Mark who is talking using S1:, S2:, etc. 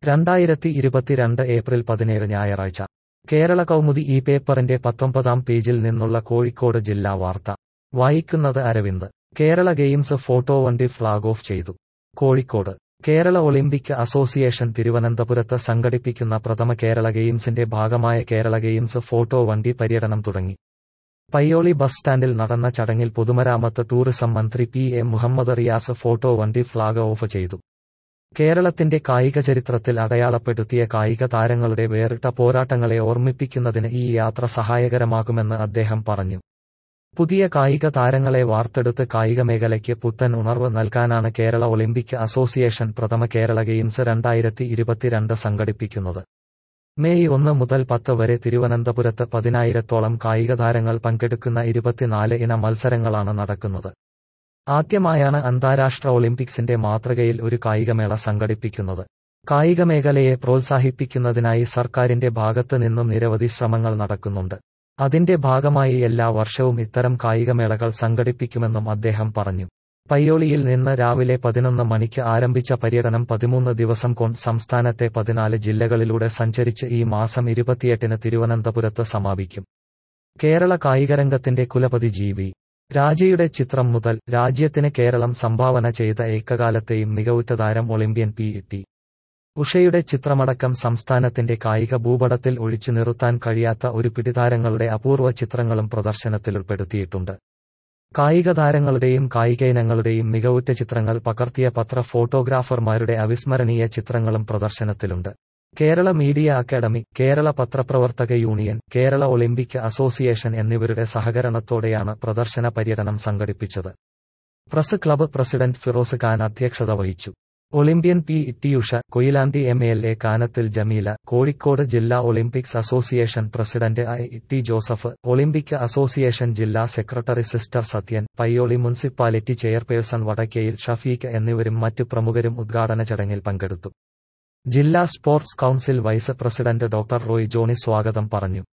S1: രണ്ടായിരത്തി ഇരുപത്തിരണ്ട് ഏപ്രിൽ പതിനേഴ് ഞായറാഴ്ച കേരള കൗമുദി ഈ പേപ്പറിന്റെ പത്തൊമ്പതാം പേജിൽ നിന്നുള്ള കോഴിക്കോട് ജില്ലാ വാർത്ത വായിക്കുന്നത് അരവിന്ദ് കേരള ഗെയിംസ് ഫോട്ടോ വണ്ടി ഫ്ളാഗ് ഓഫ് ചെയ്തു കോഴിക്കോട് കേരള ഒളിമ്പിക് അസോസിയേഷൻ തിരുവനന്തപുരത്ത് സംഘടിപ്പിക്കുന്ന പ്രഥമ കേരള ഗെയിംസിന്റെ ഭാഗമായ കേരള ഗെയിംസ് ഫോട്ടോ വണ്ടി പര്യടനം തുടങ്ങി പയ്യോളി ബസ് സ്റ്റാൻഡിൽ നടന്ന ചടങ്ങിൽ പൊതുമരാമത്ത് ടൂറിസം മന്ത്രി P A Muhammad Riyas photo വണ്ടി ഫ്ളാഗ് ഓഫ് ചെയ്തു കേരളത്തിന്റെ കായിക ചരിത്രത്തിൽ അടയാളപ്പെടുത്തിയ കായിക താരങ്ങളുടെ വേറിട്ട പോരാട്ടങ്ങളെ ഓർമ്മിപ്പിക്കുന്നതിന് ഈ യാത്ര സഹായകരമാകുമെന്ന് അദ്ദേഹം പറഞ്ഞു പുതിയ കായിക താരങ്ങളെ വാർത്തെടുത്ത് കായിക മേഖലയ്ക്ക് പുത്തൻ ഉണർവ് നൽകാനാണ് കേരള ഒളിമ്പിക് അസോസിയേഷൻ പ്രഥമ കേരള ഗെയിംസ് രണ്ടായിരത്തി ഇരുപത്തിരണ്ട് സംഘടിപ്പിക്കുന്നത് മെയ് ഒന്ന് മുതൽ പത്ത് വരെ തിരുവനന്തപുരത്ത് പതിനായിരത്തോളം കായിക താരങ്ങൾ പങ്കെടുക്കുന്ന ഇരുപത്തിനാല് ഇന മത്സരങ്ങളാണ് നടക്കുന്നത് ആദ്യമായാണ് അന്താരാഷ്ട്ര ഒളിമ്പിക്സിന്റെ മാതൃകയിൽ ഒരു കായികമേള സംഘടിപ്പിക്കുന്നത് കായിക മേഖലയെ പ്രോത്സാഹിപ്പിക്കുന്നതിനായി സർക്കാരിന്റെ ഭാഗത്ത് നിന്നും നിരവധി ശ്രമങ്ങൾ നടക്കുന്നുണ്ട് അതിന്റെ ഭാഗമായി എല്ലാ വർഷവും ഇത്തരം കായികമേളകൾ സംഘടിപ്പിക്കുമെന്നും അദ്ദേഹം പറഞ്ഞു പയ്യോളിയിൽ നിന്ന് രാവിലെ പതിനൊന്ന് മണിക്ക് ആരംഭിച്ച പര്യടനം പതിമൂന്ന് ദിവസം കൊണ്ട് സംസ്ഥാനത്തെ പതിനാല് ജില്ലകളിലൂടെ സഞ്ചരിച്ച് ഈ മാസം ഇരുപത്തിയെട്ടിന് തിരുവനന്തപുരത്ത് സമാപിക്കും കേരള കായികരംഗത്തിന്റെ കുലപതി ജി വി രാജയുടെ ചിത്രം മുതൽ രാജ്യത്തിന് കേരളം സംഭാവന ചെയ്ത ഏക്കകാലത്തെയും മികവുറ്റ താരം ഒളിമ്പ്യൻ പി ടി ഉഷയുടെ ചിത്രമടക്കം സംസ്ഥാനത്തിന്റെ കായിക ഭൂപടത്തിൽ ഒഴിച്ചു നിർത്താൻ കഴിയാത്ത ഒരു പിടിതാരങ്ങളുടെ അപൂർവ ചിത്രങ്ങളും പ്രദർശനത്തിൽ ഉൾപ്പെടുത്തിയിട്ടുണ്ട് കായിക താരങ്ങളുടെയും കായിക ഇനങ്ങളുടെയും മികവുറ്റ ചിത്രങ്ങൾ പകർത്തിയ പത്ര ഫോട്ടോഗ്രാഫർമാരുടെ അവിസ്മരണീയ ചിത്രങ്ങളും പ്രദർശനത്തിലുണ്ട് കേരള മീഡിയ അക്കാദമി കേരള പത്രപ്രവർത്തക യൂണിയൻ കേരള ഒളിമ്പിക് അസോസിയേഷൻ എന്നിവരുടെ സഹകരണത്തോടെയാണ് പ്രദർശന പര്യടനം സംഘടിപ്പിച്ചത് press club president Firos Khan അധ്യക്ഷത വഹിച്ചു Olympian P T Usha Koyilandy M L A Kanathil Jameela Kozhikode ജില്ലാ Olympics association president I T Joseph Olympic association ജില്ലാ സെക്രട്ടറി sister Sathyan Payyoli municipality chairperson Vadakkayil Shafeeq എന്നിവരും മറ്റു പ്രമുഖരും ഉദ്ഘാടന ചടങ്ങിൽ പങ്കെടുത്തു ജില്ലാ sports council vice president doctor Roy Johny സ്വാഗതം പറഞ്ഞു